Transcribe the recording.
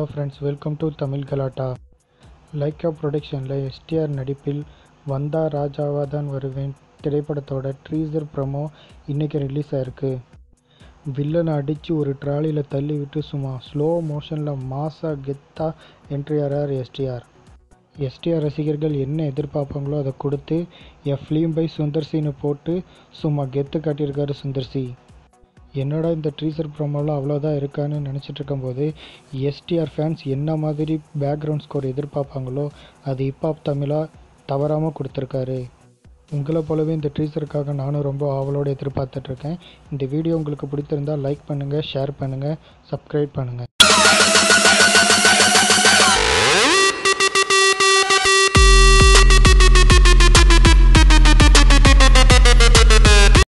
friends welcome to Tamil கலாட்டா Lyca ப்ரொடக்ஷனில் STR நடிப்பில் வந்தா ராஜாவா தான் வருவேன் திரைப்படத்தோட ட்ரீசர் ப்ரமோ இன்றைக்கி ரிலீஸ் ஆயிருக்கு வில்லனை அடித்து ஒரு ட்ராலியில் தள்ளி விட்டு சும்மா ஸ்லோ மோஷனில் மாசா கெத்தா என்ட்ரி ஆறார் எஸ்டிஆர் எஸ்டிஆர் ரசிகர்கள் என்ன எதிர்பார்ப்பாங்களோ அதை கொடுத்து என் ஃபிலிம் பை சுந்தர் சின்னு போட்டு சும்மா கெத்து காட்டியிருக்காரு சுந்தர் சி என்னடா இந்த ட்ரீசர் ப்ரோமோலாம் அவ்வளோதான் இருக்கான்னு நினச்சிட்டு இருக்கும்போது எஸ்டிஆர் ஃபேன்ஸ் என்ன மாதிரி பேக்ரவுண்ட் ஸ்கோர் எதிர்பார்ப்பாங்களோ அது ஹிப்ஹாப் தமிழாக தவறாமல் கொடுத்துருக்காரு உங்களை போலவே இந்த ட்ரீசருக்காக நானும் ரொம்ப ஆவலோடு எதிர்பார்த்துட்ருக்கேன் இந்த வீடியோ உங்களுக்கு பிடித்திருந்தால் லைக் பண்ணுங்கள் ஷேர் பண்ணுங்கள் சப்ஸ்கிரைப் பண்ணுங்கள்